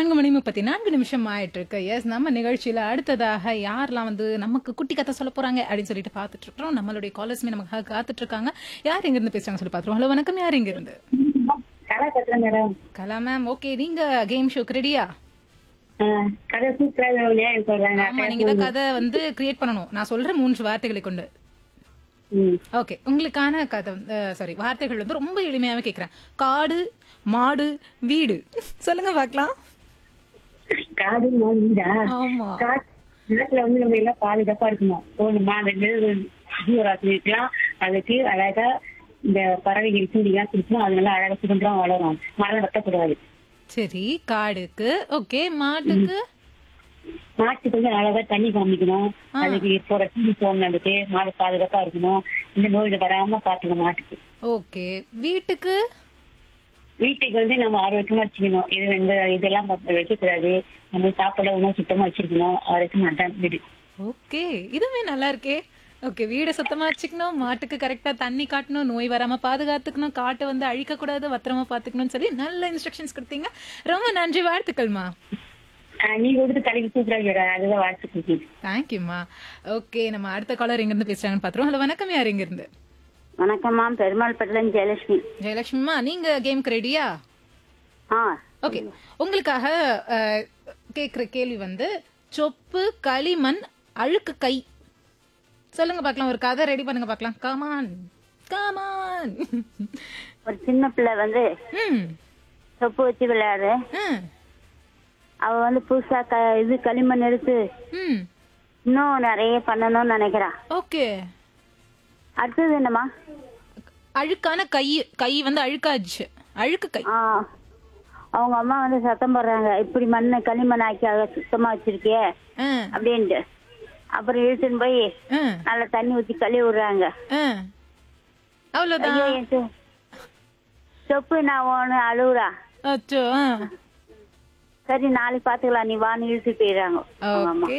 நான்கு மணி முப்பத்தி நான்கு நிமிஷம் ஆயிட்டு இருக்கு எஸ் நம்ம நிகழ்ச்சியில அடுத்ததாக யாரெல்லாம் வந்து நமக்கு குட்டி கதை சொல்ல போறாங்க அப்படின்னு சொல்லிட்டு பார்த்துட்டு இருக்கிறோம் நம்மளுடைய காலர்ஸ்மே நமக்கு காத்துட்டு இருக்காங்க யார் எங்க இருந்து பேசுறாங்க சொல்லி பாத்துருவோம் ஹலோ வணக்கம் யார் இங்க இருந்து கலா கத்துறேன் மேடம் கலா மேம் ஓகே நீங்க கேம் ஷோக்கு ரெடியா கதை சூப்பரா சொல்றாங்க ஆமா நீங்க தான் கதை வந்து கிரியேட் பண்ணணும் நான் சொல்ற மூன்று வார்த்தைகளை கொண்டு ம். ஓகே உங்களுக்கான கதை சாரி வார்த்தைகள் வந்து ரொம்ப எளிமையாவே கேக்குறேன் காடு மாடு வீடு சொல்லுங்க பார்க்கலாம் காடு மாடு வீடா ஆமா காட்டுல வந்து நம்ம எல்லாம் பாதுகாப்பா இருக்கணும் போகணுமா அந்த நெல் ஜீவராசி இருக்கலாம் அதுக்கு அழகா இந்த பறவைகள் பூண்டிலாம் கொடுக்கணும் அது நல்லா அழகா சுதந்திரம் வளரும் மரம் வெட்டக்கூடாது சரி காடுக்கு ஓகே மாட்டுக்கு மாட்டுக்கு வந்து அழகா தண்ணி காமிக்கணும் அதுக்கு போற தீனி போடணும் அதுக்கு மாடு பாதுகாப்பா இருக்கணும் இந்த நோய் வராம பாத்துக்கணும் மாட்டுக்கு ஓகே வீட்டுக்கு வீட்டுக்கு வந்து நம்ம ஆரோக்கியமா வச்சுக்கணும் இது வந்து இதெல்லாம் வைக்கக்கூடாது நம்ம சாப்பிட உணவு சுத்தமா வச்சிருக்கணும் ஆரோக்கியமா தான் வீடு ஓகே இதுவே நல்லா இருக்கே ஓகே வீடை சுத்தமா வச்சுக்கணும் மாட்டுக்கு கரெக்டா தண்ணி காட்டணும் நோய் வராம பாதுகாத்துக்கணும் காட்டை வந்து அழிக்க கூடாது பத்திரமா பாத்துக்கணும்னு சொல்லி நல்ல இன்ஸ்ட்ரக்ஷன்ஸ் கொடுத்தீங்க ரொம்ப நன்றி வாழ்த்துக்கள்மா ஆஹ் நீங்க கொடுத்து தலைக்கு சூப்பரா கேடா அதுதான் வாழ்த்து கொடுக்குது தேங்க்யூம்மா ஓகே நம்ம அடுத்த காலர் எங்க இருந்து பேசுறாங்கன்னு பாத்துருவோம் ஹலோ வணக்கம் யார் எங்க இருந்து வணக்கம்மா பெருமாள் பட்டலன் ஜெயலட்சுமி ஜெயலட்சுமிமா நீங்க கேம்க்கு ரெடியா ஆ ஓகே உங்களுக்காக அஹ், கேக்குற கேள்வி வந்து சொப்பு களிமண் அழுக்கு கை சொல்லுங்க பார்க்கலாம் ஒரு கதை ரெடி பண்ணுங்க பார்க்கலாம் காமான் காமான் ஒரு சின்ன பிள்ளை வந்து ம் சொப்பு வச்சு விளையாடு ம், அவ வந்து புதுசா க இது களிமண் எடுத்து ம் இன்னும் நிறைய பண்ணணும்னு நினைக்கிறா ஓகே அடுத்தது என்னம்மா அழுக்கான கை கை வந்து அழுக்காச்சு அழுக்கு கை ஆ அவங்க அம்மா வந்து சத்தம் போடுறாங்க இப்படி மண்ணை களிமண் ஆக்கி அதை சுத்தமா வச்சிருக்கியே ஆ, அப்படின்ட்டு அப்புறம் இழுத்துன்னு போய் ஆ, நல்லா தண்ணி ஊத்தி கழுவி விடுறாங்க ஆ. அவ்வளவுதான் ஐயோ, என் சொ- சொப்பு நான் ஒன்னு அழுவுறா அச்சோ ஆ. சரி நாளைக்கு பாத்துக்கலாம் நீ வான்னு இழுத்துட்டு போயிடுறாங்க அவங்க அம்மா ஓகே